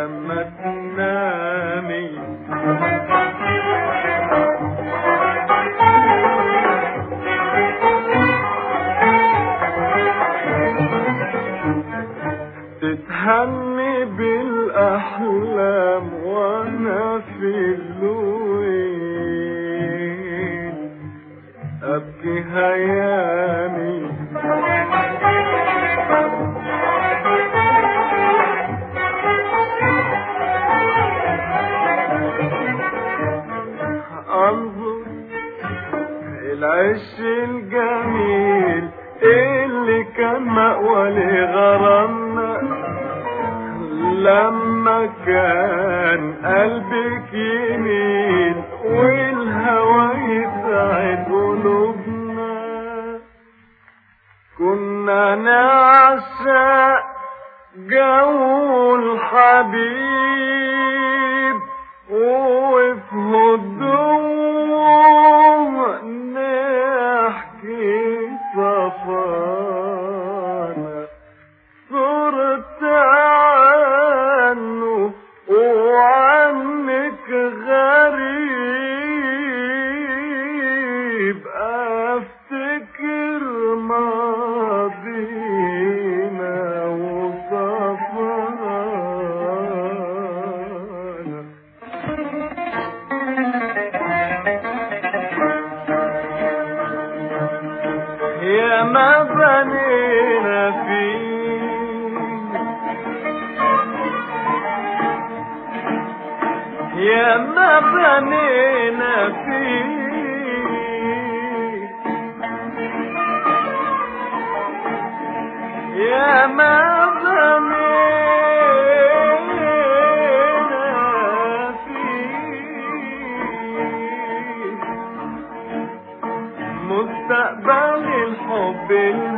ما تنامي تتهني بالأحلام وأنا في اللوين أبكي هيامي انظر العش الجميل اللي كان مأوى لغرامنا لما كان قلبك يميل والهوى يسعد قلوبنا كنا نعشق جو الحبيب وفي هدوء نحكي صفانا صرت عنه وعنك غريب افتكر ماضينا وصفانا يا ما بنينا فيه يا ما بنينا فيه يا ما بنينا فيه مستقبل الحب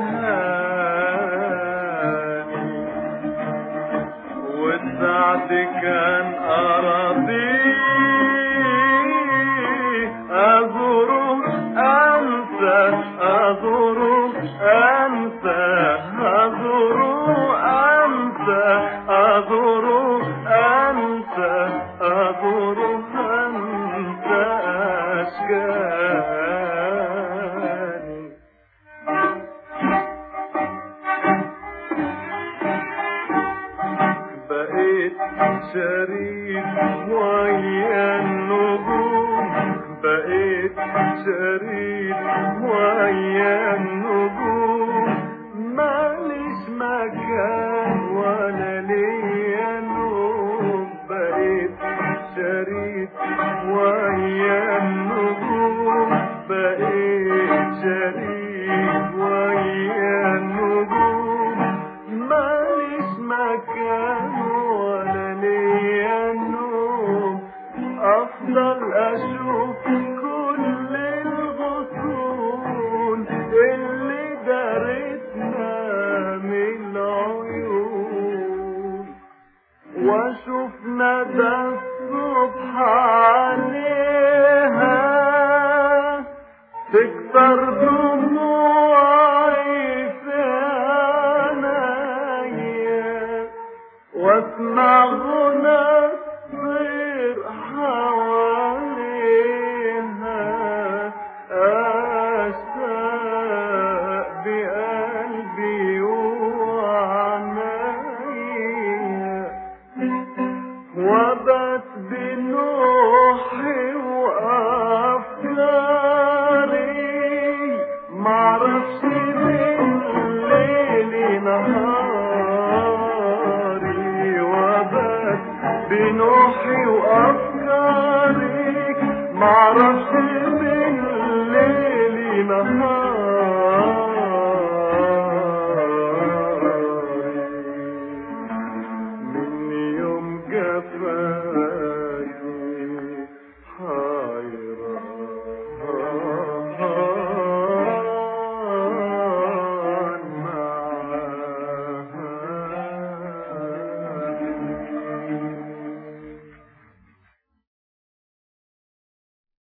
الهادي والسعد كان أراضي أزوره أنسى أزوره أنسى أزوره أنسى أزوره أنسى أزوره أنسى أشكالي بقيت شريك ويا النجوم بقيت شريك ويا النجوم ماليش مكان ولا ليا نوم بقيت شريك ويا النجوم بقيت شريك ويا النجوم ماليش مكان ولا ليا نوم افضل اشوف كل الغصون اللي دارتنا من العيون واشوف ندى الصبح عليها تكتر دموعي في عينيا واسمع غنى الطير حواليها اشتاق بقلبي وعنايا وبت بنوحي وافكاري معرفش بالليل نهاري وبت بنوحي وافكاري معرفش